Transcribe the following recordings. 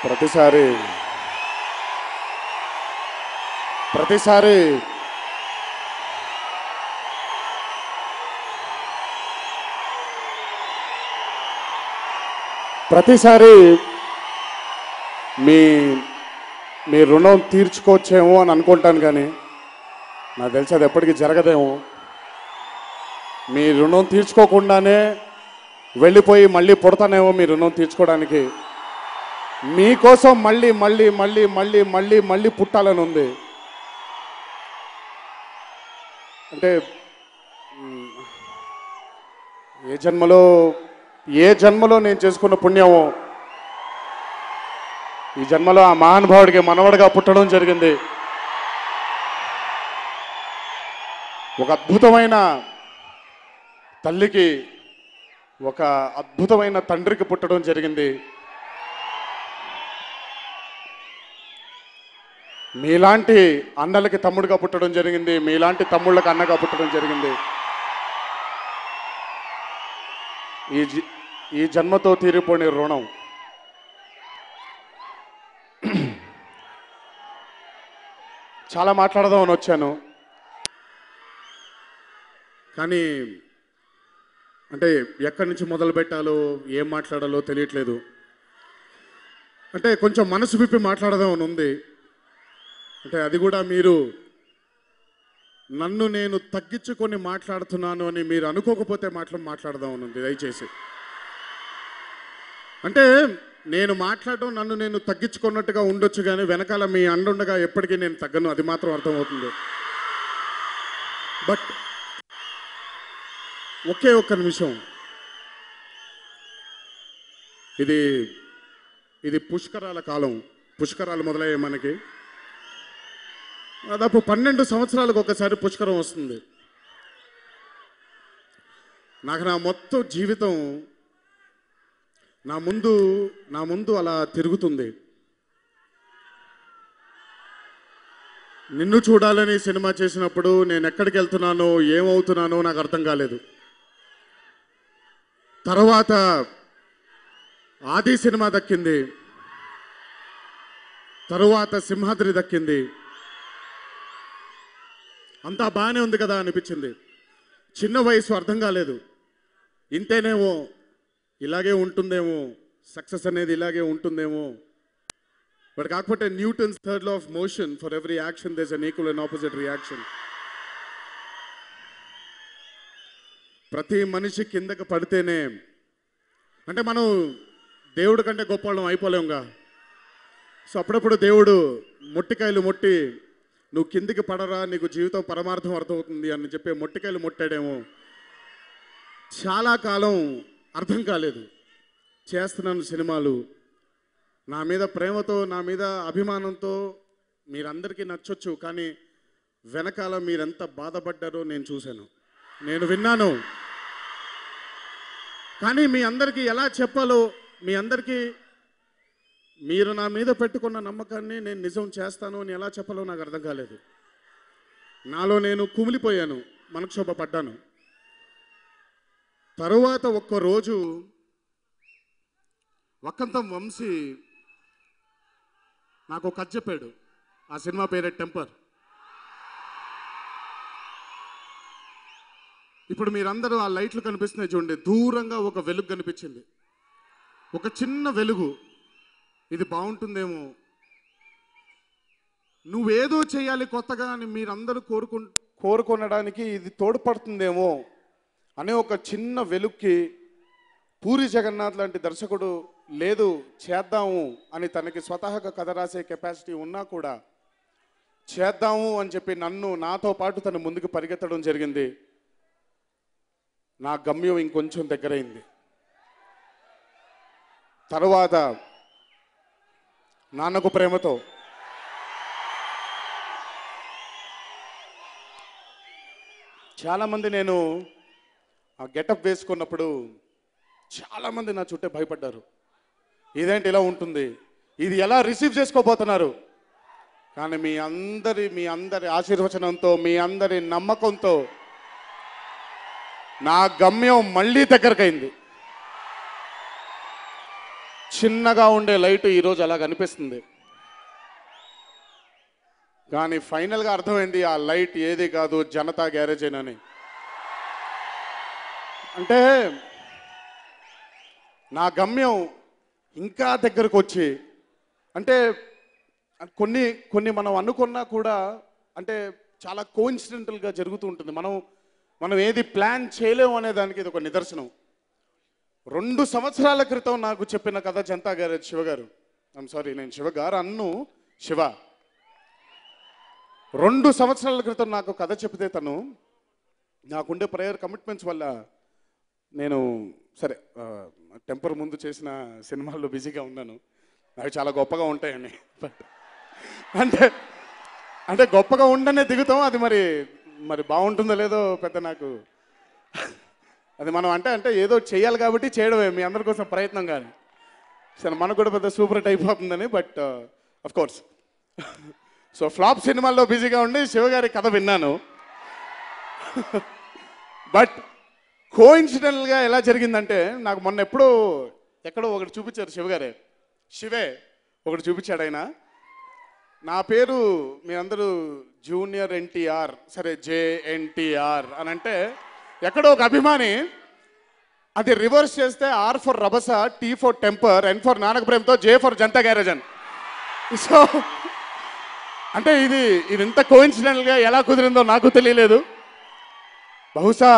ప్రతిసారి ప్రతిసారి ప్రతిసారి మీ మీ రుణం తీర్చుకోవచ్చేమో అని అనుకుంటాను కానీ నాకు తెలిసి అది ఎప్పటికీ జరగదేమో మీ రుణం తీర్చుకోకుండానే వెళ్ళిపోయి మళ్ళీ పుడతానేమో మీ రుణం తీర్చుకోవడానికి మీకోసం మళ్ళీ మళ్ళీ మళ్ళీ మళ్ళీ మళ్ళీ మళ్ళీ పుట్టాలని ఉంది అంటే మ్, ఏ జన్మలో ఏ జన్మలో నేను చేసుకున్న పుణ్యమో ఈ జన్మలో ఆ మహానుభావుడికి మనవడిగా పుట్టడం జరిగింది ఒక అద్భుతమైన తల్లికి ఒక అద్భుతమైన తండ్రికి పుట్టడం జరిగింది మీలాంటి అన్నలకి తమ్ముడుగా పుట్టడం జరిగింది మీలాంటి తమ్ముళ్ళకి అన్నగా పుట్టడం జరిగింది ఈ జి- ఈ జన్మతో తీరిపోని రుణం చాలా మాట్లాడదామని వచ్చాను కానీ అంటే ఎక్కడి నుంచి మొదలు పెట్టాలో ఏం మాట్లాడాలో తెలియట్లేదు అంటే కొంచెం మనసు విప్పి మాట్లాడదామని ఉంది అంటే అది కూడా మీరు నన్ను నేను తగ్గించుకొని మాట్లాడుతున్నాను అని మీరు అనుకోకపోతే మాట్లా మాట్లాడదామని ఉంది దయచేసి అంటే నేను మాట్లాడడం నన్ను నేను తగ్గించుకున్నట్టుగా ఉండొచ్చు కానీ వెనకాల మీ అండుండగా ఎప్పటికీ నేను తగ్గను అది మాత్రం అర్థమవుతుంది బట్ ఒకే ఒక్క నిమిషం ఇది ఇది పుష్కరాల కాలం పుష్కరాలు మొదలయ్యాయి మనకి దాదాపు పన్నెండు సంవత్సరాలకు ఒకసారి పుష్కరం వస్తుంది నాకు నా మొత్తం జీవితం నా ముందు నా ముందు అలా తిరుగుతుంది నిన్ను చూడాలని సినిమా చేసినప్పుడు నేను ఎక్కడికి వెళ్తున్నానో ఏమవుతున్నానో నాకు అర్థం కాలేదు తర్వాత ఆది సినిమా దక్కింది తరువాత సింహాద్రి దక్కింది అంతా బాగానే ఉంది కదా అనిపించింది చిన్న వయసు అర్థం కాలేదు ఇంతేనేమో ఇలాగే ఉంటుందేమో సక్సెస్ అనేది ఇలాగే ఉంటుందేమో బట్ కాకపోతే Newton's third law of motion for every action there's an equal and opposite reaction ప్రతి మనిషి కిందకి పడితేనే అంటే మనం దేవుడి కంటే గొప్పవాళ్ళం అయిపోలేంగా సో అప్పుడప్పుడు దేవుడు మొట్టికాయలు మొట్టి నువ్వు కిందికి పడరా నీకు జీవితం పరమార్థం అర్థమవుతుంది అని చెప్పి మొట్టికాయలు మొట్టాడేమో చాలా కాలం అర్థం కాలేదు చేస్తున్నాను సినిమాలు నా మీద ప్రేమతో నా మీద అభిమానంతో మీరందరికీ నచ్చొచ్చు కానీ వెనకాల మీరెంత బాధపడ్డారో నేను చూశాను నేను విన్నాను కానీ మీ అందరికీ ఎలా చెప్పాలో మీ అందరికీ మీరు నా మీద పెట్టుకున్న నమ్మకాన్ని నేను నిజం చేస్తాను అని ఎలా చెప్పాలో నాకు అర్థం కాలేదు నాలో నేను కుమిలిపోయాను మనక్షోభ పడ్డాను తరువాత ఒక్క రోజు వక్కంతం వంశీ నాకు ఒక కథ చెప్పాడు ఆ సినిమా పేరే టెంపర్ ఇప్పుడు మీరందరూ ఆ లైట్లు కనిపిస్తున్నాయి చూడండి దూరంగా ఒక వెలుగు కనిపించింది ఒక చిన్న వెలుగు ఇది బాగుంటుందేమో నువ్వేదో చేయాలి కొత్తగా అని మీరందరూ కోరుకు కోరుకొనడానికి ఇది తోడ్పడుతుందేమో అనే ఒక చిన్న వెలుక్కి పూరి జగన్నాథ్ లాంటి దర్శకుడు లేదు చేద్దాము అని తనకి స్వతహాగా కథ రాసే కెపాసిటీ ఉన్నా కూడా చేద్దాము అని చెప్పి నన్ను నాతో పాటు తను ముందుకు పరిగెత్తడం జరిగింది నా గమ్యం ఇంకొంచెం దగ్గరైంది తరువాత నాన్నకు ప్రేమతో చాలామంది నేను ఆ గెటప్ వేసుకున్నప్పుడు చాలామంది నా చుట్టే భయపడ్డారు ఇదేంటి ఇలా ఉంటుంది ఇది ఎలా రిసీవ్ చేసుకోబోతున్నారు కానీ మీ అందరి మీ అందరి ఆశీర్వచనంతో మీ అందరి నమ్మకంతో నా గమ్యం మళ్ళీ దగ్గరకైంది చిన్నగా ఉండే లైట్ ఈరోజు అలా కనిపిస్తుంది కానీ ఫైనల్గా అర్థమైంది ఆ లైట్ ఏది కాదు జనతా గ్యారేజ్ అని అంటే నా గమ్యం ఇంకా దగ్గరకు వచ్చి అంటే కొన్ని కొన్ని మనం అనుకున్నా కూడా అంటే చాలా కోఇన్సిడెంటల్గా జరుగుతూ ఉంటుంది మనం మనం ఏది ప్లాన్ చేయలేము అనే దానికి ఇది ఒక నిదర్శనం రెండు సంవత్సరాల క్రితం నాకు చెప్పిన కథ జనతా గారు శివ గారు ఐమ్ సారీ నేను శివ గారు అన్ను శివ రెండు సంవత్సరాల క్రితం నాకు కథ చెప్తే తను నాకుండే ప్రేయర్ కమిట్మెంట్స్ వల్ల నేను సరే టెంపర్ ముందు చేసిన సినిమాల్లో బిజీగా ఉన్నాను అవి చాలా గొప్పగా ఉంటాయని బట్ అంటే అంటే గొప్పగా ఉండనే దిగుతాం అది మరి మరి బాగుంటుందో లేదో పెద్ద నాకు అది మనం అంటే అంటే ఏదో చేయాలి కాబట్టి చేయడమే మీ అందరి కోసం ప్రయత్నం కానీ సరే మనకు కూడా పెద్ద సూపర్ హిట్ అయిపోతుందని but of course so flop సినిమాల్లో బిజీగా ఉండి శివగారి కథ విన్నాను బట్ కోఇన్సిడెంటల్గా ఎలా జరిగిందంటే నాకు మొన్న ఎప్పుడో ఎక్కడో ఒకటి చూపించారు శివగారే శివే ఒకటి చూపించాడు ఆయన నా పేరు మీ అందరూ జూనియర్ ఎన్టీఆర్ సరే జేఎన్టీఆర్ అని అంటే ఎక్కడో ఒక అభిమాని అది రివర్స్ చేస్తే R for Rabhasa T for Temper N for Nannaku Prematho J for Janatha Garage అని సో అంటే ఇది ఇది ఇంత కోయిన్సిడెంట్గా ఎలా కుదిరిందో నాకు తెలియలేదు బహుశా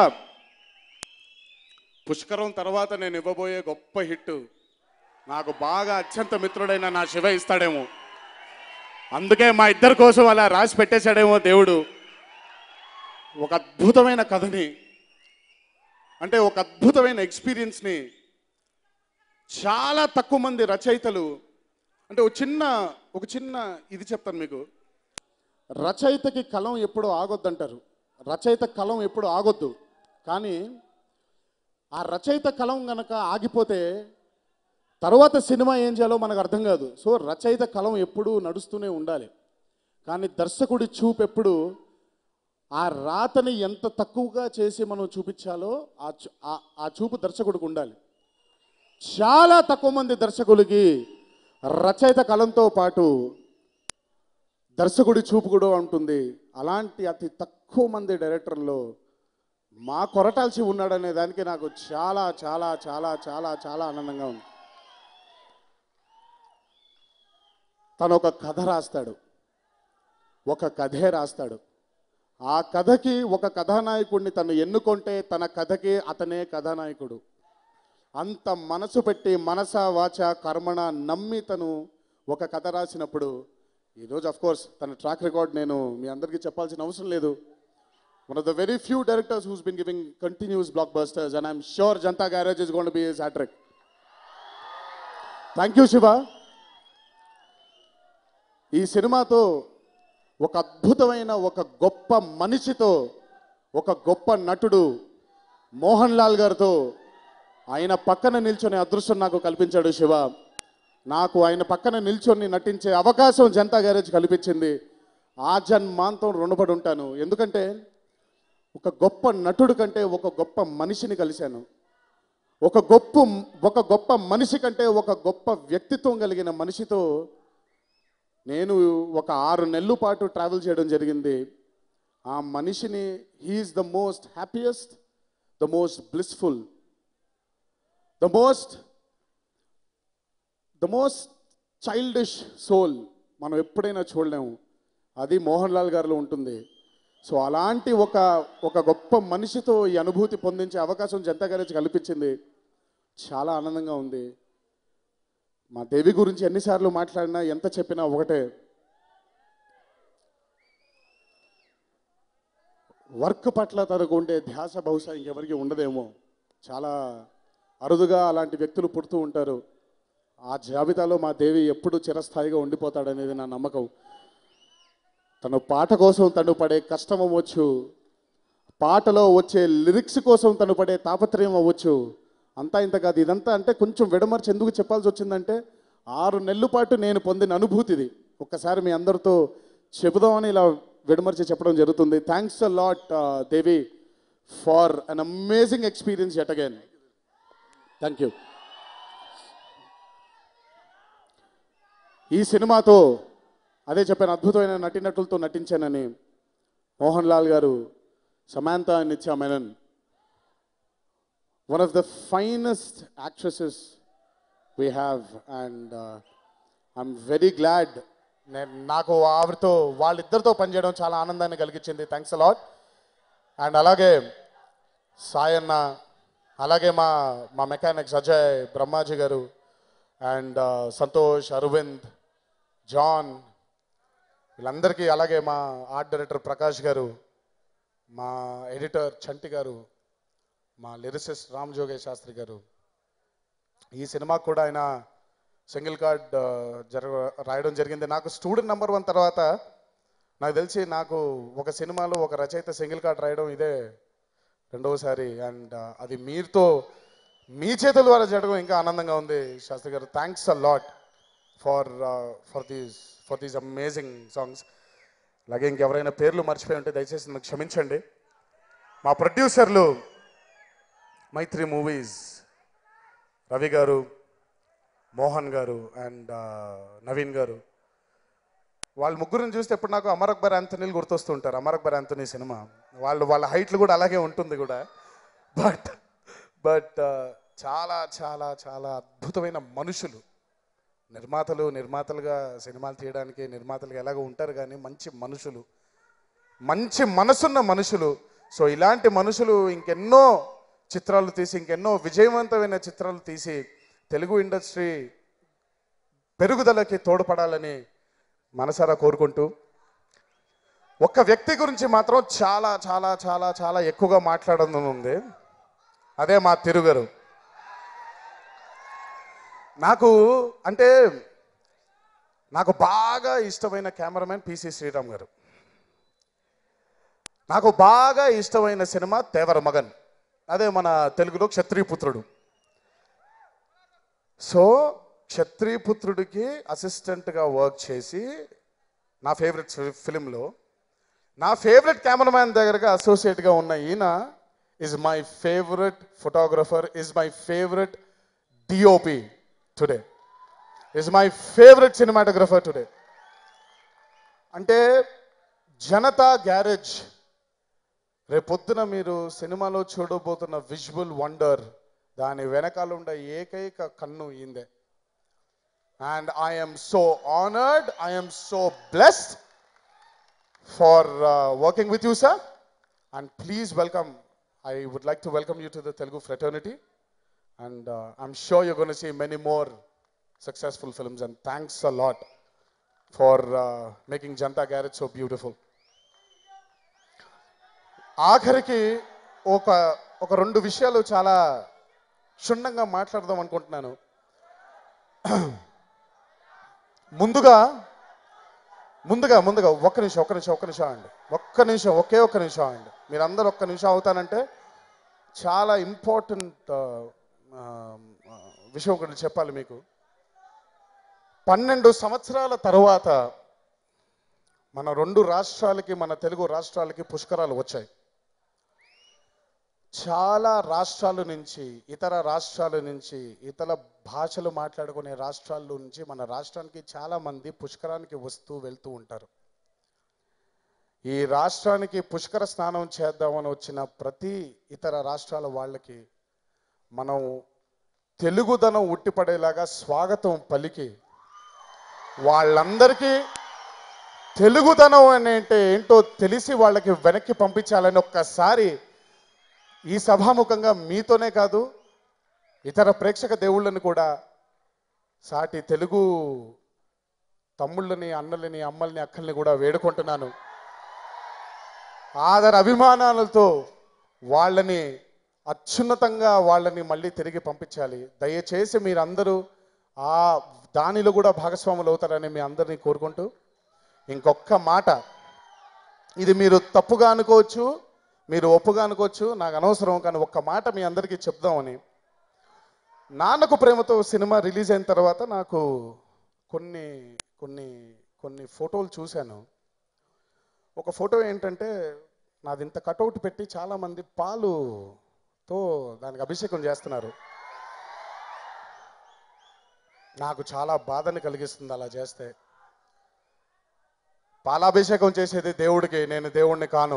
పుష్కరం తర్వాత నేను ఇవ్వబోయే గొప్ప హిట్ నాకు బాగా అత్యంత మిత్రుడైన నా శివ ఇస్తాడేమో అందుకే మా ఇద్దరి కోసం అలా రాసి పెట్టేశాడేమో దేవుడు ఒక అద్భుతమైన కథని అంటే ఒక అద్భుతమైన ఎక్స్పీరియన్స్ని చాలా తక్కువ మంది రచయితలు అంటే ఒక చిన్న ఒక చిన్న ఇది చెప్తాను మీకు రచయితకి కలం ఎప్పుడు ఆగొద్దంటారు రచయిత కలం ఎప్పుడు ఆగొద్దు కానీ ఆ రచయిత కలం గనక ఆగిపోతే తర్వాత సినిమా ఏం చేయాలో మనకు అర్థం కాదు సో రచయిత కలం ఎప్పుడూ నడుస్తూనే ఉండాలి కానీ దర్శకుడి చూపు ఎప్పుడు ఆ రాతని ఎంత తక్కువగా చేసి మనం చూపించాలో ఆ చూ- ఆ- ఆ చూపు దర్శకుడికి ఉండాలి చాలా తక్కువ మంది దర్శకులకి రచయిత కలంతో పాటు దర్శకుడి చూపు కూడా ఉంటుంది అలాంటి అతి తక్కువ మంది డైరెక్టర్లో మా కొరటాల్సి ఉన్నాడనే దానికి నాకు చాలా చాలా చాలా చాలా చాలా ఆనందంగా ఉంది తను ఒక కథ రాస్తాడు ఒక కథే రాస్తాడు ఆ కథకి ఒక కథానాయకుడిని తను ఎన్నుకుంటే తన కథకి అతనే కథానాయకుడు అంత మనసు పెట్టి మనస వాచ కర్మణ నమ్మి తను ఒక కథ రాసినప్పుడు ఈరోజు అఫ్ కోర్స్ తన ట్రాక్ రికార్డ్ నేను మీ అందరికీ చెప్పాల్సిన అవసరం లేదు one of the very few directors who's been giving continuous blockbusters and I'm sure Janatha Garage is gonna be hattrick thank you Siva ఈ సినిమాతో ఒక అద్భుతమైన ఒక గొప్ప మనిషితో ఒక గొప్ప నటుడు మోహన్ లాల్ గారితో ఆయన పక్కన నిల్చొని అదృష్టం నాకు కల్పించాడు శివ నాకు ఆయన పక్కన నిల్చొని నటించే అవకాశం జనతా గ్యారేజ్ కల్పించింది ఆ జన్మాంతం రుణపడి ఉంటాను ఎందుకంటే ఒక గొప్ప నటుడు కంటే ఒక గొప్ప మనిషిని కలిశాను ఒక గొప్ప ఒక గొప్ప మనిషి కంటే ఒక గొప్ప వ్యక్తిత్వం కలిగిన మనిషితో నేను ఒక ఆరు నెలల పాటు ట్రావెల్ చేయడం జరిగింది ఆ మనిషిని he's the most happiest the most blissful the most the most childish soul మనం ఎప్పుడైనా చూడలేము అది మోహన్ లాల్ గారిలో ఉంటుంది సో అలాంటి ఒక ఒక గొప్ప మనిషితో ఈ అనుభూతి పొందించే అవకాశం జనతా గ్యారేజ్ కల్పించింది చాలా ఆనందంగా ఉంది మా దేవి గురించి ఎన్నిసార్లు మాట్లాడినా ఎంత చెప్పినా ఒకటే వర్క్ పట్ల తనకు ఉండే ధ్యాస బహుశా ఇంకెవరికి ఉండదేమో చాలా అరుదుగా అలాంటి వ్యక్తులు పుడుతూ ఉంటారు ఆ జాబితాలో మా దేవి ఎప్పుడు చిరస్థాయిగా ఉండిపోతాడనేది నా నమ్మకం తను పాట కోసం తను పడే కష్టం అవ్వచ్చు పాటలో వచ్చే లిరిక్స్ కోసం తను పడే తాపత్రయం అవ్వచ్చు అంతా ఇంత కాదు ఇదంతా అంటే కొంచెం విడమర్చి ఎందుకు చెప్పాల్సి వచ్చిందంటే ఆరు నెలల పాటు నేను పొందిన అనుభూతిది ఒక్కసారి మీ అందరితో చెబుదామని ఇలా విడమర్చి చెప్పడం జరుగుతుంది thanks a lot Devi for an amazing experience and again thank you ఈ సినిమాతో అదే చెప్పాను అద్భుతమైన నటినటులతో నటించానని Mohan Lal garu Samantha Nithya Menen one of the finest actresses we have and I'm very glad నేను నాకు ఆవిడతో వాళ్ళిద్దరితో పనిచేయడం చాలా ఆనందాన్ని కలిగించింది థ్యాంక్స్ అలాట్ అండ్ అలాగే సాయన్న అలాగే మా మా మెకానిక్స్ అజయ్ బ్రహ్మాజీ గారు అండ్ సంతోష్ అరవింద్ జాన్ వీళ్ళందరికీ అలాగే మా ఆర్ట్ డైరెక్టర్ ప్రకాష్ గారు మా ఎడిటర్ చంటి గారు మా లిరిసిస్ట్ రామ్ జోగేష్ శాస్త్రి గారు ఈ సినిమాకు కూడా ఆయన సింగిల్ కార్డ్ జరగ రాయడం జరిగింది నాకు స్టూడెంట్ నెంబర్ వన్ తర్వాత నాకు తెలిసి నాకు ఒక సినిమాలో ఒక రచయిత సింగిల్ కార్డ్ రాయడం ఇదే రెండవసారి అండ్ అది మీరుతో మీ చేతుల ద్వారా జరగడం ఇంకా ఆనందంగా ఉంది Shastri garu thanks a lot for for these for these amazing songs అలాగే ఇంకెవరైనా పేర్లు మర్చిపోయి ఉంటే దయచేసి నన్ను క్షమించండి మా ప్రొడ్యూసర్లు మైత్రి మూవీస్ రవి గారు మోహన్ గారు అండ్ నవీన్ గారు వాళ్ళ ముగ్గురిని చూస్తే ఎప్పుడు నాకు అమర్ అక్బర్ ఆంథనీలు గుర్తొస్తుంటారు అమర్ అక్బర్ ఆంథనీ సినిమా వాళ్ళు వాళ్ళ హైట్లు కూడా అలాగే ఉంటుంది కూడా బట్ బట్ చాలా చాలా చాలా అద్భుతమైన మనుషులు నిర్మాతలు నిర్మాతలుగా సినిమాలు తీయడానికి నిర్మాతలుగా ఎలాగో ఉంటారు కానీ మంచి మనుషులు మంచి మనసున్న మనుషులు సో ఇలాంటి మనుషులు ఇంకెన్నో చిత్రాలు తీసి ఇంకెన్నో విజయవంతమైన చిత్రాలు తీసి తెలుగు ఇండస్ట్రీ పెరుగుదలకి తోడ్పడాలని మనసారా కోరుకుంటూ ఒక్క వ్యక్తి గురించి మాత్రం చాలా చాలా చాలా చాలా ఎక్కువగా మాట్లాడడం ఉంది అదే మా తిరుగరు నాకు అంటే నాకు బాగా ఇష్టమైన కెమెరామెన్ పిసి శ్రీరామ్ గారు నాకు బాగా ఇష్టమైన సినిమా తేవర మగన్ అదే మన తెలుగులో క్షత్రియపుత్రుడు సో క్షత్రియపుత్రుడికి అసిస్టెంట్గా వర్క్ చేసి నా ఫేవరెట్ ఫిలింలో నా ఫేవరెట్ కెమెరామ్యాన్ దగ్గరగా అసోసియేట్గా ఉన్న ఈయన is my favourite photographer is my favourite DOP today is my favourite cinematographer today అంటే జనతా గ్యారేజ్ రేపొద్దున మీరు సినిమాలో చూడబోతున్న విజువల్ వండర్ దాని వెనకాల ఉండే ఏకైక కన్ను ఈందే and I'm so honoured I'm so blessed for working with you sir and please welcome I would like to welcome you to the Telugu fraternity and I'm sure you gonna see many more successful films and thanks a lot for making Janatha Garage so beautiful ఆఖరికి ఒక ఒక రెండు విషయాలు చాలా క్షుణ్ణంగా మాట్లాడదాం అనుకుంటున్నాను ముందుగా ముందుగా ముందుగా ఒక్క నిమిషం ఒక్క నిమిషం ఒక్క నిమిషం అండి ఒక్క నిమిషం ఒకే ఒక్క నిమిషం అండి మీరందరూ ఒక్క నిమిషం అవుతానంటే చాలా ఇంపార్టెంట్ విషయం ఒకటి చెప్పాలి మీకు పన్నెండు సంవత్సరాల తరువాత మన రెండు రాష్ట్రాలకి మన తెలుగు రాష్ట్రాలకి పుష్కరాలు వచ్చాయి చాలా రాష్ట్రాల నుంచి ఇతర రాష్ట్రాల నుంచి ఇతర భాషలు మాట్లాడుకునే రాష్ట్రాల నుంచి మన రాష్ట్రానికి చాలా మంది పుష్కరానికి వస్తూ వెళ్తూ ఉంటారు ఈ రాష్ట్రానికి పుష్కర స్నానం చేద్దామని వచ్చిన ప్రతి ఇతర రాష్ట్రాల వాళ్ళకి మనం తెలుగుదనం ఉట్టిపడేలాగా స్వాగతం పలికి వాళ్ళందరికీ తెలుగుదనం అంటే ఏంటో తెలిసి వాళ్ళకి వెనక్కి పంపించాలని ఒక్కసారి ఈ సభాముఖంగా మీతోనే కాదు ఇతర ప్రేక్షక దేవుళ్ళని కూడా సాటి తెలుగు తమ్ముళ్ళని అన్నలని అమ్మల్ని అక్కల్ని కూడా వేడుకుంటున్నాను ఆదర అభిమానాలతో వాళ్ళని అత్యున్నతంగా వాళ్ళని మళ్ళీ తిరిగి పంపించాలి దయచేసి మీరందరూ ఆ దానిలో కూడా భాగస్వాములు అవుతారని మీ అందరినీ కోరుకుంటూ ఇంకొక్క మాట ఇది మీరు తప్పుగా అనుకోవచ్చు మీరు ఒప్పుగా అనుకోవచ్చు నాకు అనవసరం కానీ ఒక్క మాట మీ అందరికీ చెప్దామని నాన్నకు ప్రేమతో సినిమా రిలీజ్ అయిన తర్వాత నాకు కొన్ని కొన్ని కొన్ని ఫోటోలు చూశాను ఒక ఫోటో ఏంటంటే నాది ఇంత కటౌట్ పెట్టి చాలామంది పాలుతో దానికి అభిషేకం చేస్తున్నారు నాకు చాలా బాధని కలిగిస్తుంది అలా చేస్తే పాలాభిషేకం చేసేది దేవుడికి నేను దేవుణ్ణి కాను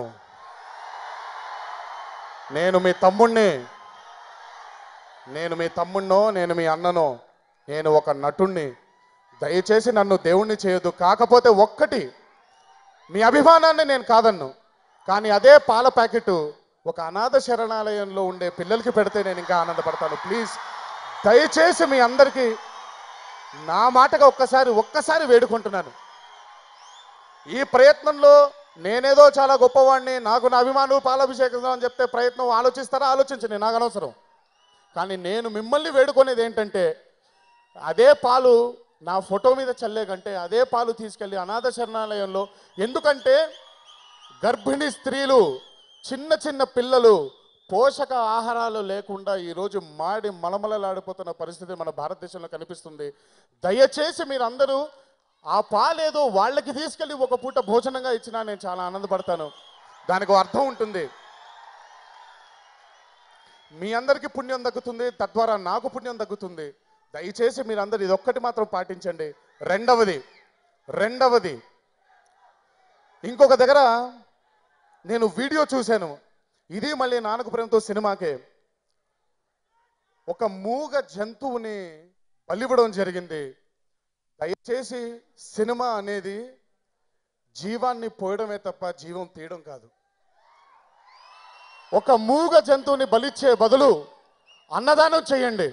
నేను మీ తమ్ముణ్ణి నేను మీ తమ్ముణ్ణో నేను మీ అన్ననో నేను ఒక నటుణ్ణి దయచేసి నన్ను దేవుణ్ణి చేయొద్దు కాకపోతే ఒక్కటి మీ అభిమానాన్ని నేను కాదన్ను కానీ అదే పాల ప్యాకెట్ ఒక అనాథ శరణాలయంలో ఉండే పిల్లలకి పెడితే నేను ఇంకా ఆనందపడతాను ప్లీజ్ దయచేసి మీ అందరికీ నా మాటగా ఒక్కసారి ఒక్కసారి వేడుకుంటున్నాను ఈ ప్రయత్నంలో నేనేదో చాలా గొప్పవాడిని నాకు నా అభిమానులు పాలాభిషేకం అని చెప్తే ప్రయత్నం ఆలోచిస్తారా ఆలోచించండి నాకు అనవసరం కానీ నేను మిమ్మల్ని వేడుకునేది ఏంటంటే అదే పాలు నా ఫోటో మీద చల్లే కంటే అదే పాలు తీసుకెళ్ళి అనాథ శరణాలయంలో ఎందుకంటే గర్భిణీ స్త్రీలు చిన్న చిన్న పిల్లలు పోషక ఆహారాలు లేకుండా ఈరోజు మాడి మలమలలాడిపోతున్న పరిస్థితి మన భారతదేశంలో కనిపిస్తుంది దయచేసి మీరందరూ ఆ పాలేదో వాళ్ళకి తీసుకెళ్ళి ఒక పూట భోజనంగా ఇచ్చినా నేను చాలా ఆనందపడతాను దానికి ఒక అర్థం ఉంటుంది మీ అందరికీ పుణ్యం దక్కుతుంది తద్వారా నాకు పుణ్యం దక్కుతుంది దయచేసి మీరందరూ ఇదొక్కటి మాత్రం పాటించండి రెండవది రెండవది ఇంకొక దగ్గర నేను వీడియో చూశాను ఇది మళ్ళీ నాన్నకు ప్రేమతో సినిమాకే ఒక మూగ జంతువుని బలివ్వడం జరిగింది దయచేసి సినిమా అనేది జీవాన్ని పోయడమే తప్ప జీవం తీయడం కాదు ఒక మూగ జంతువుని బలిచ్చే బదులు అన్నదానం చేయండి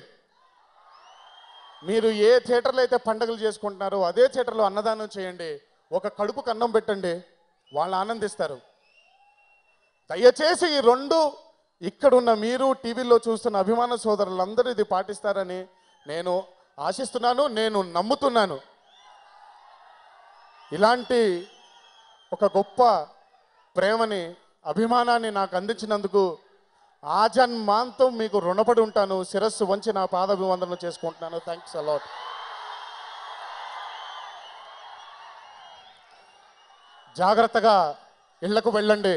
మీరు ఏ థియేటర్లో అయితే పండుగలు చేసుకుంటున్నారో అదే థియేటర్లో అన్నదానం చేయండి ఒక కడుపుకు అన్నం పెట్టండి వాళ్ళు ఆనందిస్తారు దయచేసి ఈ రెండు ఇక్కడున్న మీరు టీవీలో చూస్తున్న అభిమాన సోదరులందరూ ఇది పాటిస్తారని నేను ఆశిస్తున్నాను నేను నమ్ముతున్నాను ఇలాంటి ఒక గొప్ప ప్రేమని అభిమానాన్ని నాకు అందించినందుకు ఆజన్మాంతం మీకు రుణపడి ఉంటాను శిరస్సు వంచి నా పాదాభివందనం చేసుకుంటున్నాను థ్యాంక్స్ అలాట్ జాగ్రత్తగా ఇళ్లకు వెళ్ళండి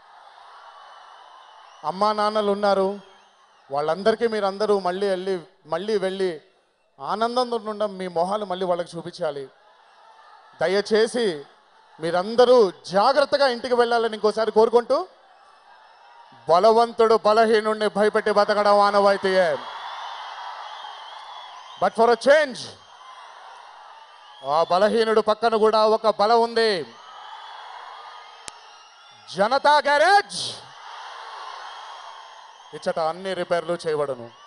అమ్మా నాన్నలు ఉన్నారు వాళ్ళందరికీ మీరందరూ మళ్ళీ వెళ్ళి మళ్ళీ వెళ్ళి ఆనందంతో ఉండడం మీ మొహాలు మళ్ళీ వాళ్ళకి చూపించాలి దయచేసి మీరందరూ జాగ్రత్తగా ఇంటికి వెళ్ళాలని ఇంకోసారి కోరుకుంటూ బలవంతుడు బలహీనుడిని భయపెట్టి బతకడం ఆనవాయితీయే బట్ ఫర్ అ చేంజ్ ఆ బలహీనుడు పక్కన కూడా ఒక బలం ఉంది జనతా గ్యారేజ్ ఇచ్చట అన్ని రిపేర్లు చేయబడను